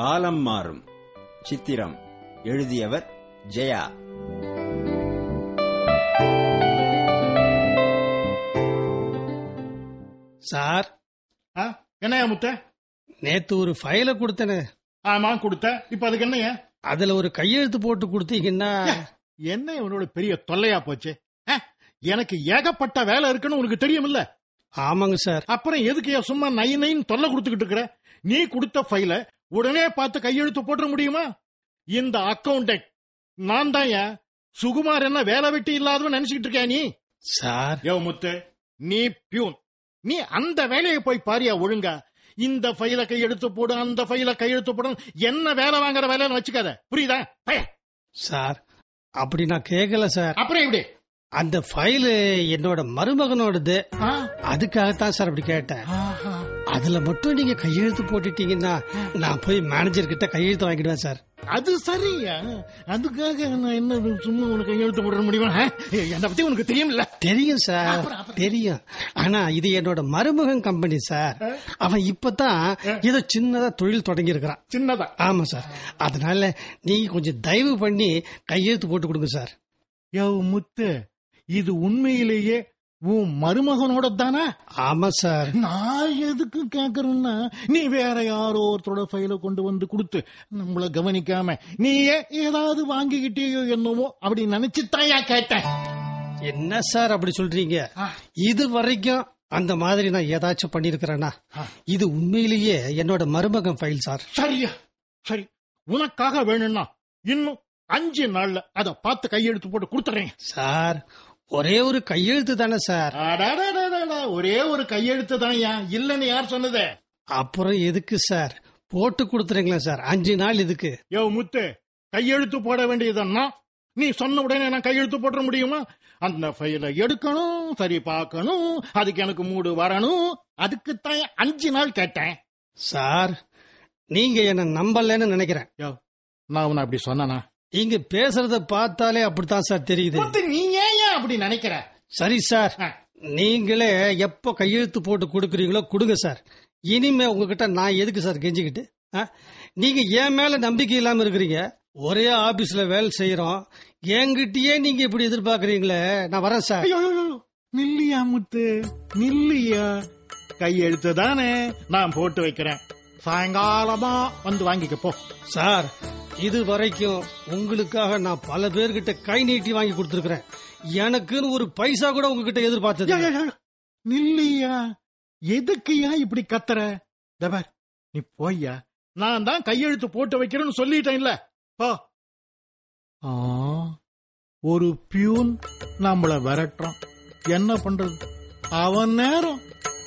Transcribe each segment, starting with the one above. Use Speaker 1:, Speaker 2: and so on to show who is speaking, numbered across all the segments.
Speaker 1: காலம் மாறும் சித்திரம் எழுதியவர் ஜெயா
Speaker 2: சார்
Speaker 3: ஆ, என்னய்யா முத்த
Speaker 2: நேத்து ஒரு ஃபைலை கொடுத்தனே
Speaker 3: ஆமா கொடுத்த இப்ப அதுக்கு என்னய்யா
Speaker 2: அதுல ஒரு கையெழுத்து போட்டு கொடுத்தீங்கன்னா
Speaker 3: என்ன இவனோட பெரிய தொல்லையா போச்சு ஆ, எனக்கு ஏகப்பட்ட வேலை இருக்குன்னு உனக்கு தெரியுமில்ல
Speaker 2: ஆமாங்க சார்
Speaker 3: அப்புறம் எதுக்கு ஏன் சும்மா நை நைன்னு தொல்லை கொடுத்துக்கிட்டு இருக்கிற நீ கொடுத்த ஃபைல உடனே பார்த்து கையெழுத்து போட்டுற முடியுமா இந்த அக்கௌண்டன்ட் நான் தான் சுகுமார் என்ன வேலை வெட்டி இல்லாதவன் நினைச்சுக்கிட்டு இருக்கியா நீ
Speaker 2: சார்
Speaker 3: யோ முத்து நீ பியூன் நீ அந்த வேலையை போய் பாரியா ஒழுங்கா இந்த ஃபைல கையெழுத்து போடு அந்த ஃபைல கையெழுத்து போடு என்ன வேலை வாங்குற வேலைன்னு வச்சுக்காத புரியுதா பய
Speaker 2: சார் அப்படி நான் கேட்கல சார்
Speaker 3: அப்புறம் எப்படி
Speaker 2: அந்த ஃபைலு என்னோட மருமகனோடது
Speaker 3: ஆ,
Speaker 2: அதுக்காகத்தான் சார் அப்படி கேட்டேன்
Speaker 3: ஆஹா.
Speaker 2: அதுல மட்டும் நீங்க கையெழுத்து போட்டுட்டீங்கன்னா நான் போய் மேனேஜர் கிட்ட கையெழுத்து வாங்கிடுவேன் சார்
Speaker 3: அது சரியா அதுக்காக நான் என்ன சும்மா உனக்கு கையெழுத்து போட முடியுமா ஆ? என்னை பத்தி உனக்கு தெரியும்ல
Speaker 2: தெரியும் சார் தெரியும் ஆனா இது என்னோட மருமகன் கம்பெனி சார் அவன் இப்பதான் ஏதோ சின்னதா தொழில் தொடங்கி இருக்கிறான்
Speaker 3: சின்னதா
Speaker 2: ஆமா சார் அதனால நீங்க கொஞ்சம் தயவு பண்ணி கையெழுத்து போட்டு கொடுங்க சார்
Speaker 3: யோ முத்து இது உண்மையிலேயே உன் மருமகனோட தானே
Speaker 2: ஆமா சார்
Speaker 3: நான் எதுக்கு கேக்குறேன்னா நீ வேற யாரோ ஒருத்தரோட ஃபைல கொண்டு வந்து கொடுத்து நம்மள கவனிக்காம நீயே ஏதாவது வாங்கிக்கிட்டேயோ என்னவோ அப்படி நினைச்சுத்தாயா கேட்டேன்
Speaker 2: என்ன சார் அப்படி சொல்றீங்க இது வரைக்கும் அந்த மாதிரி நான் ஏதாச்சும் பண்ணிருக்கிறேன்னா இது உண்மையிலேயே என்னோட மருமகன் ஃபைல் சார்
Speaker 3: சரியா சரி உனக்காக வேணும்னா இன்னும் அஞ்சு நாள்ல அத பார்த்து கையெழுத்து போட்டு கொடுத்துறேன்
Speaker 2: சார் ஒரே ஒரு கையெழுத்து தானே சார்
Speaker 3: அடடடடடா, ஒரே ஒரு கையெழுத்து தான் இல்லன்னு யார் சொன்னதே
Speaker 2: அப்புறம் எதுக்கு சார் போட்டு கொடுத்துறீங்களா சார் அஞ்சு நாள் இதுக்கு
Speaker 3: யோ முத்து கையெழுத்து போட வேண்டியதுன்னா நீ சொன்ன உடனே நான் கையெழுத்து போட முடியுமா அந்த ஃபைல எடுக்கணும் சரி பார்க்கணும் அதுக்கு எனக்கு மூடு வரணும் அதுக்கு தான் அஞ்சு நாள் கேட்டேன்
Speaker 2: சார் நீங்க என்ன நம்பலன்னு நினைக்கிறேன்
Speaker 3: யோ நான் உன்னை அப்படி சொன்னனா
Speaker 2: இங்க பேசுறத பார்த்தாலே அப்படித்தான் சார் தெரியுது
Speaker 3: முத்து நீ ஏன் ஏன் அப்படி நினைக்கிற
Speaker 2: சரி சார்
Speaker 3: ஆ.
Speaker 2: நீங்களே எப்போ கையெழுத்து போட்டு கொடுக்குறீங்களோ கொடுங்க சார் இனிமே உங்ககிட்ட நான் எதுக்கு சார் கெஞ்சிக்கிட்டு ஆ? நீங்க என் மேல நம்பிக்கை இல்லாம இருக்கிறீங்க ஒரே ஆபீஸ்ல வேலை செய்யறோம் என்கிட்டயே நீங்க இப்படி எதிர்பார்க்கறீங்களே நான் வரேன் சார்
Speaker 3: ஐயோ ஐயோ, ஐயோ. நில்லியா முத்து நில்லியா கையெழுத்து தானே நான் போட்டு வைக்கிறேன் சாயங்காலமா வந்து வாங்கிக்க போ
Speaker 2: சார் இது வரைக்கும் உங்களுக்காக நான் பல பேர்கிட்ட கை நீட்டி வாங்கி கொடுத்துருக்கிறேன் எனக்குன்னு ஒரு பைசா கூட உங்ககிட்ட எதிர்பார்த்தது
Speaker 3: யா,
Speaker 2: இல்ல.
Speaker 3: யா, யா. நில்லியா எதுக்குயா இப்படி கத்துற தபர் நீ போய்யா நான் தான் கையெழுத்து போட்டு வைக்கிறேன்னு சொல்லிட்டேன் இல்ல போ ஆ, ஒரு பியூன் நம்மள விரட்டுறான் என்ன பண்றது அவன் நேரம்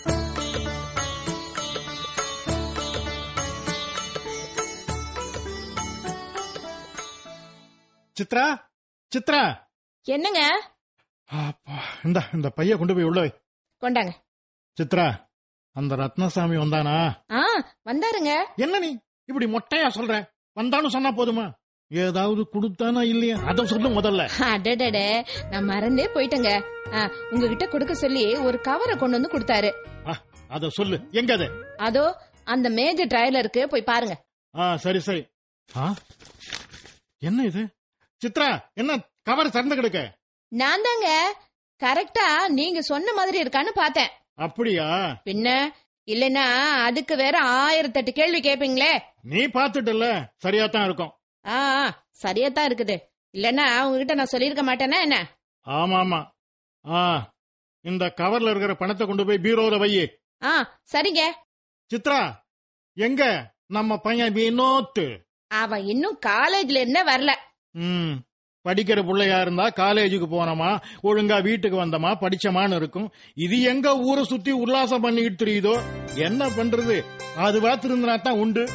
Speaker 3: சித்ரா சித்ரா
Speaker 4: என்னங்க
Speaker 3: அப்பா, இந்த இந்த பைய கொண்டு போய் உள்ள வை
Speaker 4: கொண்டாங்க
Speaker 3: சித்ரா அந்த ரத்னசாமி வந்தானா
Speaker 4: ஆ வந்தாருங்க
Speaker 3: என்ன நீ இப்படி மொட்டையா சொல்ற வந்தான்னு சொன்னா போதுமா ஏதாவது கொடுத்தானா இல்லையா அத சொல்லு முதல்ல
Speaker 4: அடடடே நான் மறந்தே போயிட்டேங்க ஆ, உங்ககிட்ட கொடுக்க சொல்லி ஒரு கவரை கொண்டு வந்து கொடுத்தாரு
Speaker 3: அத சொல்லு எங்க அது
Speaker 4: அதோ அந்த மேஜர் ட்ரையல இருக்கு போய் பாருங்க
Speaker 3: ஆ சரி சரி ஆ என்ன இது சித்ரா என்ன கவர் திறந்து கிடக்க
Speaker 4: நான் தாங்க கரெக்டா நீங்க சொன்ன மாதிரி இருக்கான்னு பார்த்தேன்
Speaker 3: அப்படியா
Speaker 4: பின்ன இல்லைன்னா அதுக்கு வேற ஆயிரத்தெட்டு கேள்வி கேப்பீங்களே
Speaker 3: நீ பாத்துட்டல சரியா தான் இருக்கும்
Speaker 4: ஆ ஆ, சரியாத்தான் இருக்குது இல்லைன்னா உங்ககிட்ட நான் சொல்லியிருக்க மாட்டேனா என்ன
Speaker 3: ஆமா ஆமா ஆ இந்த கவர்ல இருக்கிற பணத்தை கொண்டு போய் பீரோல வையி
Speaker 4: ஆ சரிங்க
Speaker 3: சித்ரா எங்க நம்ம பையன் வினோத்து
Speaker 4: அவன் இன்னும் காலேஜ்ல இருந்தே வரல
Speaker 3: ம் படிக்கிற பிள்ளையா இருந்தா காலேஜுக்கு போனோமா ஒழுங்கா வீட்டுக்கு வந்தோமா படிச்சமான்னு இருக்கும் இது எங்க ஊரை சுத்தி உல்லாசம் பண்ணிக்கிட்டு தெரியுதோ என்ன பண்றது அதுவா திருந்தினா தான் உண்டு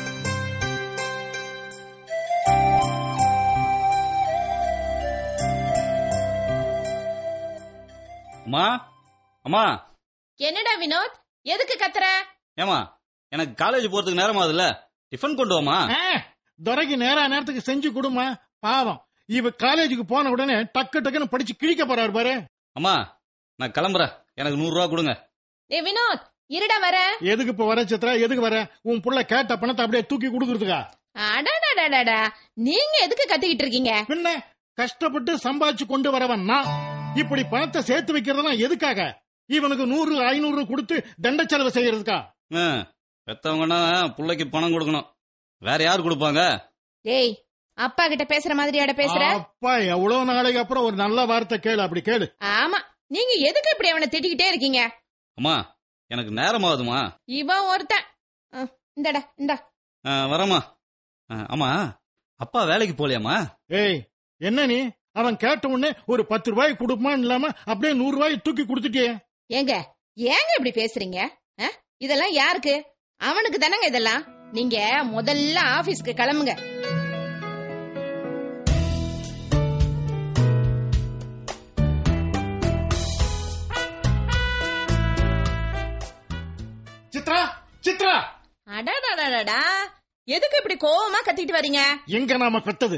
Speaker 5: அம்மா அம்மா
Speaker 4: என்னடா வினோத் எதுக்கு கத்துற
Speaker 5: ஏமா எனக்கு காலேஜ் போறதுக்கு நேரம் ஆகுதுல்ல டிஃபன் கொண்டு வாமா
Speaker 3: ஆ, துரைக்கு நேரா நேரத்துக்கு செஞ்சு கொடுமா பாவம் இவ காலேஜுக்கு போன உடனே டக்கு டக்குன்னு படிச்சு கிழிக்க போறாரு பாரு
Speaker 5: அம்மா நான் கிளம்புறேன் எனக்கு நூறு ரூபா கொடுங்க
Speaker 4: ஏ வினோத் இருடா வர
Speaker 3: எதுக்கு இப்ப வர சித்ரா எதுக்கு வர உன் புள்ள கேட்ட பணத்தை அப்படியே தூக்கி கொடுக்கறதுக்கா
Speaker 4: அடடடடடா நீங்க எதுக்கு கத்திக்கிட்டு இருக்கீங்க
Speaker 3: பின்ன கஷ்டப்பட்டு சம்பாதிச்சு கொண்டு வரவன் நான் இப்படி பணத்தை சேர்த்து வைக்கிறதெல்லாம் எதுக்காக இவனுக்கு நூறு ஐநூறு கொடுத்து தண்ட செலவு செய்யறதுக்கா
Speaker 5: ஆ, பெத்தவங்கன்னா பிள்ளைக்கு பணம் கொடுக்கணும் வேற யார் கொடுப்பாங்க
Speaker 4: டேய் அப்பா கிட்ட பேசுற மாதிரியாட பேசுற
Speaker 3: அப்பா எவ்வளவு நாளைக்கு அப்புறம் ஒரு நல்ல வார்த்தை கேளு அப்படி கேளு
Speaker 4: ஆமா நீங்க எதுக்கு இப்படி அவனை திட்டிக்கிட்டே இருக்கீங்க
Speaker 5: அம்மா எனக்கு நேரம் ஆகுதுமா
Speaker 4: இவன் ஒருத்தன் ஆ, இந்தாடா இந்தா
Speaker 5: ஆ, வரேம்மா ஆ, ஆமா அப்பா வேலைக்கு போலியாம்மா
Speaker 3: ஏய் என்ன நீ அவன் கேட்ட உடனே ஒரு பத்து ரூபாய் கொடுப்பான்னு இல்லாம அப்படியே நூறு ரூபாய் தூக்கி கொடுத்துட்டியே
Speaker 4: ஏங்க ஏங்க இப்படி பேசுறீங்க ஆ? இதெல்லாம் யாருக்கு அவனுக்கு தானங்க இதெல்லாம் நீங்க முதல்ல ஆபீஸ்க்கு கிளம்புங்க
Speaker 3: சித்ரா சித்ரா
Speaker 4: அடடடடடா எதுக்கு இப்படி கோவமா கத்திட்டு வரீங்க
Speaker 3: எங்க நாம பெத்தது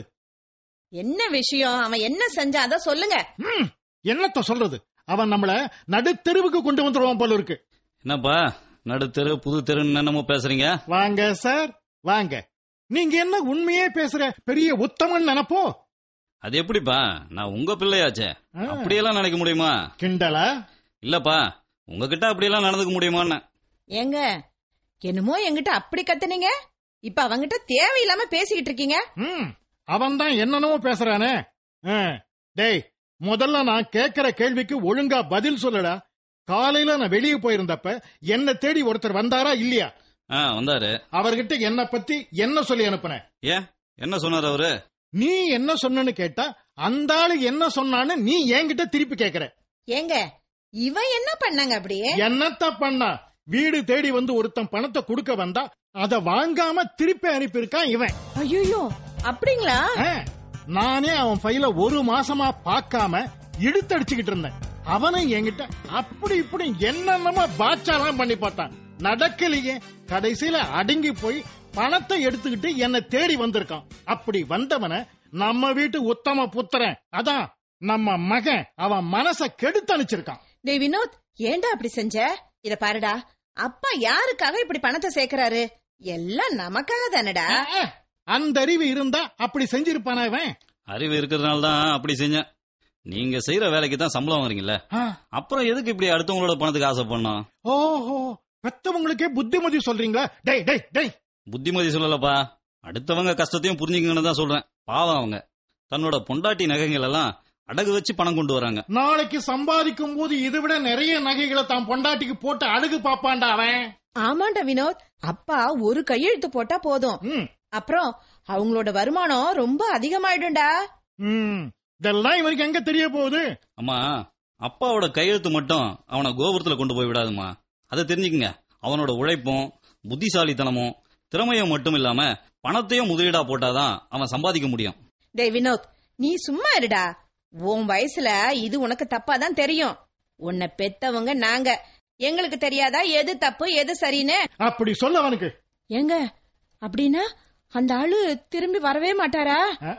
Speaker 4: என்ன விஷயம் அவன் என்ன செஞ்சான் அத சொல்லுங்க
Speaker 3: ம், என்னத்த சொல்றது அவன் நம்மள நடுத்தெருவுக்கு கொண்டு வந்துருவான் போல இருக்கு
Speaker 5: என்னப்பா நடுத்தெரு புது தெருன்னு என்னமோ பேசுறீங்க
Speaker 3: வாங்க சார் வாங்க நீங்க என்ன உண்மையே பேசுற பெரிய உத்தமன் நினைப்போ
Speaker 5: அது எப்படிப்பா நான் உங்க பிள்ளையாச்சே
Speaker 3: ஆ,
Speaker 5: அப்படியெல்லாம் நினைக்க முடியுமா
Speaker 3: கிண்டலா
Speaker 5: இல்லப்பா உங்ககிட்ட அப்படியெல்லாம் நடந்துக்க முடியுமான்னு
Speaker 4: ஏங்க என்னமோ என்கிட்ட அப்படி கத்துனீங்க இப்ப அவங்கிட்ட தேவையில்லாம பேசிக்கிட்டு இருக்கீங்க
Speaker 3: ம் அவன் தான் என்னென்னவோ பேசுறானே ஆ, டேய் முதல்ல நான் கேக்குற கேள்விக்கு ஒழுங்கா பதில் சொல்லடா காலையில நான் வெளியே போயிருந்தப்ப என்ன தேடி ஒருத்தர் வந்தாரா இல்லையா
Speaker 5: ஆ வந்தாரு
Speaker 3: அவர்கிட்ட என்ன பத்தி என்ன சொல்லி அனுப்புனேன்
Speaker 5: ஏன் என்ன சொன்னார் அவரு
Speaker 3: நீ என்ன சொன்னன்னு கேட்டா அந்த ஆளு என்ன சொன்னான்னு நீ என்கிட்ட திருப்பி கேக்குற
Speaker 4: ஏங்க இவன் என்ன பண்ணாங்க அப்படியே
Speaker 3: என்னத்த பண்ணா வீடு தேடி வந்து ஒருத்தன் பணத்தை கொடுக்க வந்தா அத வாங்காம திருப்பி அனுப்பியிருக்கான் இவன்
Speaker 4: ஐயோ அப்படிங்களா
Speaker 3: ஆ, நானே அவன் ஃபைல ஒரு மாசமா பார்க்காம இழுத்தடிச்சுக்கிட்டு இருந்தேன் அவனை என்கிட்ட அப்படி இப்படி என்னென்னமோ பாச்சாலாம் பண்ணி பார்த்தான் நடக்கலையே கடைசியில அடங்கி போய் பணத்தை எடுத்துக்கிட்டு என்னை தேடி வந்திருக்கான் அப்படி வந்தவன நம்ம வீட்டு உத்தம புத்திரன் அதான் நம்ம மகன் அவன் மனச கெடுத்து அனுப்பிச்சிருக்கான்
Speaker 4: டேய் வினோத் ஏன்டா அப்படி செஞ்ச இத பாருடா அப்பா யாருக்காக இப்படி பணத்தை சேர்க்கறாரு எல்லாம் நமக்காக தானடா
Speaker 3: ஆ, அந்த அறிவு இருந்தா அப்படி செஞ்சிருப்பானா இவன்
Speaker 5: அறிவு இருக்கிறதுனால தான் அப்படி செஞ்சேன் நீங்க செய்யற வேலைக்கு தான் சம்பளம் வாங்குறீங்கல்ல
Speaker 3: ஆ,
Speaker 5: அப்புறம் எதுக்கு இப்படி அடுத்தவங்களோட பணத்துக்கு ஆசை பண்ணோம்
Speaker 3: ஓஹோ பெத்தவங்களுக்கே புத்திமதி சொல்றீங்களா டேய் டேய் டேய்
Speaker 5: புத்திமதி சொல்லலப்பா அடுத்தவங்க கஷ்டத்தையும் புரிஞ்சுக்கங்கன்னு தான் சொல்றேன் பாவம் அவங்க தன்னோட பொண்டாட்டி நகைகள் எல்லாம் அடகு வச்சு பணம் கொண்டு வராங்க
Speaker 3: நாளைக்கு சம்பாதிக்கும் போது இதை விட நிறைய நகைகளை தான் பொண்டாட்டிக்கு போட்டு அழகு பாப்பான்டா அவன்
Speaker 4: ஆமாண்டா வினோத் அப்பா ஒரு கையெழுத்து போட்டா போதும்
Speaker 3: ம்,
Speaker 4: அப்புறம் அவங்களோட வருமானம் ரொம்ப அதிகமாயிடும்டா
Speaker 3: ம். இதெல்லாம் இவனுக்கு எங்க தெரிய போகுது
Speaker 5: அம்மா அப்பாவோட கையெழுத்து மட்டும் அவனை கோபுரத்துல கொண்டு போய் விடாதுமா அதை தெரிஞ்சுக்கங்க அவனோட உழைப்பும் புத்திசாலித்தனமும் திறமையும் மட்டும் இல்லாம பணத்தையும் முதலீடா போட்டாதான் அவன் சம்பாதிக்க முடியும்
Speaker 4: டேய் வினோத் நீ சும்மா இருடா உன் வயசுல இது உனக்கு தப்பாதான் தெரியும் உன்னை பெத்தவங்க நாங்க எங்களுக்கு தெரியாதா எது தப்பு எது சரின்னு
Speaker 3: அப்படி சொல்ல அவனுக்கு
Speaker 4: ஏங்க அப்படின்னா அந்த ஆளு திரும்பி வரவே மாட்டாரா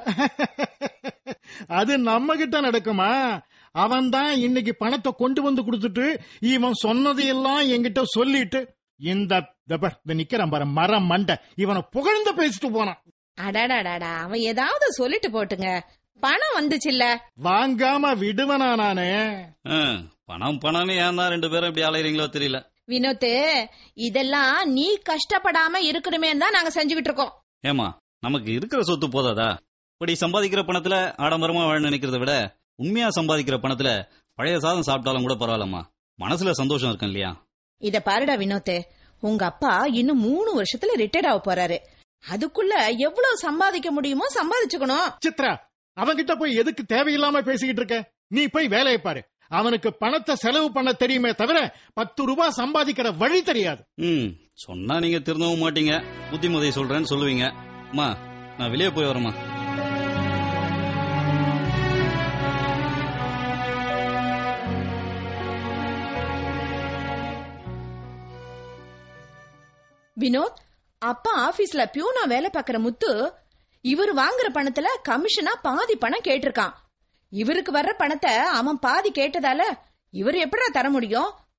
Speaker 3: அது நம்ம கிட்ட நடக்குமா அவன் தான் இன்னைக்கு பணத்தை கொண்டு வந்து கொடுத்துட்டு இவன் சொன்னதையெல்லாம் என்கிட்ட சொல்லிட்டு இந்த இந்த பார், இந்த நிக்கிறான் பாரு மரம் மண்டை இவனை புகழ்ந்து பேசிட்டு போனான்
Speaker 4: அடாடாடாடா அவன் ஏதாவது சொல்லிட்டு போட்டுங்க பணம் வந்துச்சுல்ல
Speaker 3: வாங்காம விடுவனா நானு
Speaker 5: ஆ, பணம் பணம்னு ஏன் தான் ரெண்டு பேரும் இப்படி அலையறீங்களோ தெரியல
Speaker 4: வினோத்து இதெல்லாம் நீ கஷ்டப்படாம இருக்கணுமே தான் நாங்க செஞ்சுக்கிட்டு இருக்கோம்
Speaker 5: ஏமா நமக்கு இருக்கிற சொத்து போதாதா இப்படி சம்பாதிக்கிற பணத்துல ஆடம்பரமா வாழ நினைக்கிறத விட உண்மையா சம்பாதிக்கிற பணத்துல பழைய சாதம் சாப்பிட்டாலும் கூட பரவாயில்லம்மா மனசுல சந்தோஷம் இருக்கும் இல்லையா
Speaker 4: இத பாருடா வினோத்து உங்க அப்பா இன்னும் மூணு வருஷத்துல ரிட்டையர்ட் ஆக போறாரு அதுக்குள்ள எவ்வளவு சம்பாதிக்க முடியுமோ சம்பாதிச்சுக்கணும்
Speaker 3: சித்ரா அவன்கிட்ட போய் எதுக்கு தேவையில்லாம பேசிக்கிட்டு இருக்க நீ போய் வேலையை பாரு அவனுக்கு பணத்தை செலவு பண்ண தெரியுமே தவிர பத்து ரூபாய் சம்பாதிக்கிற வழி தெரியாது
Speaker 5: ம் சொன்னா நீங்க திருந்தவும் மாட்டீங்க புத்திமதி சொல்றேன்னு சொல்லுவீங்க அம்மா நான் வெளியே போய் வரேம்மா
Speaker 4: வினோத் அப்பா ஆபீஸ்ல பியூனா வேலை பார்க்கற முத்து இவர் வாங்குற பணத்துல கமிஷனா பாதி பணம் கேட்டிருக்கான் இவருக்கு வர்ற பணத்தை அவன் பாதி கேட்டதால இவர் எப்படா தர முடியும்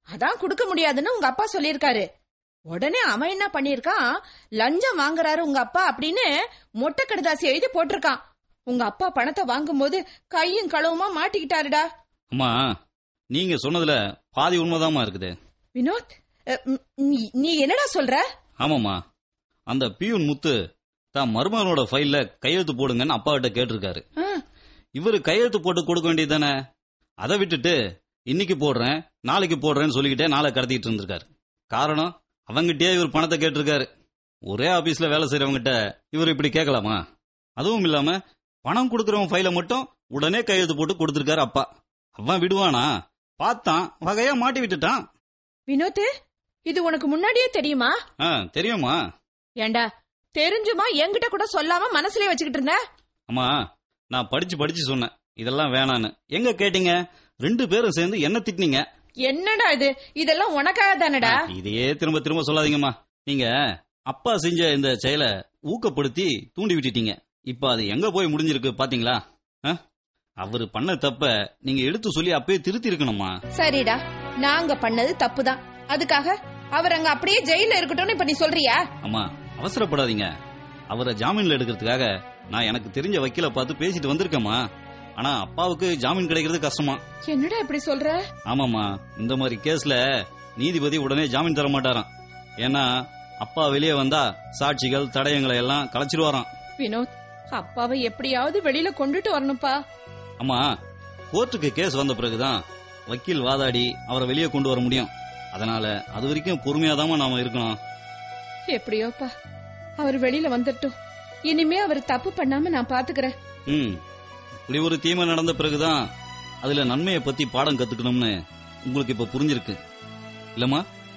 Speaker 4: அதான் கொடுக்க முடியாதுன்னு உங்க அப்பா சொல்லியிருக்காரு உடனே அவன் என்ன பண்ணிருக்கான் லஞ்சம் வாங்குறாரு உங்க அப்பா அப்படின்னு மொட்டை கடுதாசி எழுதி போட்டிருக்கான் உங்க அப்பா பணத்தை வாங்கும்போது கையும் களவுமா மாட்டிக்கிட்டாருடா
Speaker 5: அம்மா நீங்க சொன்னதுல பாதி உண்மைதாம்மா இருக்குது
Speaker 4: வினோத் அ, ம், நீ- நீ என்னடா சொல்ற
Speaker 5: ஆமாம்மா அந்த பியூன் முத்து தான் மருமகனோட ஃபைல்ல கையெழுத்து போடுங்கன்னு அப்பா கிட்ட கேட்டிருக்காரு
Speaker 4: ஆ,
Speaker 5: இவரு கையெழுத்து போட்டு கொடுக்க வேண்டியது தானே அதை விட்டுட்டு இன்னைக்கு போடுறேன் நாளைக்கு போடுறேன்னு சொல்லிக்கிட்டே நாளை கடத்திட்டு இருந்திருக்காரு காரணம் அவங்கிட்டயே இவர் பணத்தை கேட்டிருக்காரு ஒரே ஆபீஸ்ல வேலை செய்யறவங்கிட்ட இவர் இப்படி கேட்கலாமா அதுவும் இல்லாம பணம் கொடுக்கறவன் ஃபைல மட்டும் உடனே கையெழுத்து போட்டு கொடுத்திருக்காரு அப்பா அவன் விடுவானா பார்த்தான் வகையா மாட்டி விட்டுட்டான்
Speaker 4: வினோத் இது உனக்கு முன்னாடியே தெரியுமா
Speaker 5: ஆ தெரியுமா
Speaker 4: ஏண்டா தெரிஞ்சுமா என்கிட்ட கூட சொல்லாம மனசுலயே வச்சுக்கிட்டு இருந்த
Speaker 5: அம்மா நான் படிச்சு படிச்சு சொன்னேன் இதெல்லாம் வேணான்னு எங்க கேட்டீங்க ரெண்டு பேரும் சேர்ந்து என்ன திட்டினீங்க
Speaker 4: என்னடா இது இதெல்லாம் உனக்காக தானடா
Speaker 5: இதையே திரும்ப திரும்ப சொல்லாதீங்கம்மா நீங்க அப்பா செஞ்ச இந்த செயலை ஊக்கப்படுத்தி தூண்டி விட்டுட்டீங்க இப்ப அது எங்க போய் முடிஞ்சிருக்கு பாத்தீங்களா ஆ? அவரு பண்ண தப்ப நீங்க எடுத்து சொல்லி அப்பயே திருத்தி இருக்கணுமா
Speaker 4: சரிடா நாங்க பண்ணது தப்புதான் அதுக்காக அவர் அங்க அப்படியே ஜெயில இருக்கட்டும்னு இப்ப நீ சொல்றியா
Speaker 5: அம்மா அவசரப்படாதீங்க அவரை ஜாமீன்ல எடுக்கிறதுக்காக நான் எனக்கு தெரிஞ்ச வக்கீல பார்த்து பேசிட்டு வந்திருக்கேம்மா ஆனா அப்பாவுக்கு ஜாமீன் கிடைக்கிறது கஷ்டமா
Speaker 4: என்னடா இப்படி சொல்ற
Speaker 5: ஆமாம்மா இந்த மாதிரி கேஸ்ல நீதிபதி உடனே ஜாமீன் தர மாட்டாராம் ஏன்னா அப்பா வெளியே வந்தா சாட்சிகள் தடயங்களை எல்லாம் கலைச்சிருவாராம்
Speaker 4: வினோத் அப்பாவை எப்படியாவது வெளியில கொண்டுட்டு வரணும்ப்பா
Speaker 5: அம்மா கோர்ட்டுக்கு கேஸ் வந்த பிறகுதான் வக்கீல் வாதாடி அவரை வெளியே கொண்டு வர முடியும் அதனால அது வரைக்கும் பொறுமையாதாம்மா நாம இருக்கணும்
Speaker 4: எப்படியோப்பா அவர் வெளியில வந்துட்டோம் இனிமே அவர் தப்பு பண்ணாம நான் பாத்துக்கிறேன்
Speaker 5: ம் இப்படி ஒரு தீமை நடந்த பிறகுதான் அதுல நன்மையை பத்தி பாடம் கத்துக்கணும்னு உங்களுக்கு இப்ப புரிஞ்சிருக்கு இல்லம்மா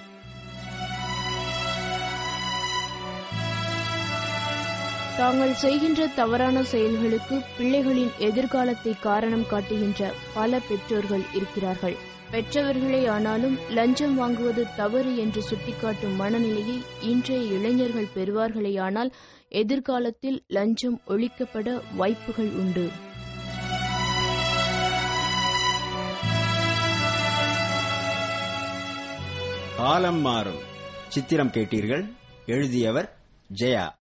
Speaker 6: தாங்கள் செய்கின்ற தவறான செயல்களுக்கு பிள்ளைகளின் எதிர்காலத்தை காரணம் காட்டுகின்ற பல பெற்றோர்கள் இருக்கிறார்கள் பெற்றவர்களே ஆனாலும் லஞ்சம் வாங்குவது தவறு என்று சுட்டிக்காட்டும் மனநிலையை இன்றைய இளைஞர்கள் பெறுவார்களேயானால் எதிர்காலத்தில் லஞ்சம் ஒழிக்கப்பட வாய்ப்புகள் உண்டு
Speaker 1: காலம் மாறும் சித்திரம் கேட்டீர்கள் எழுதியவர் ஜெயா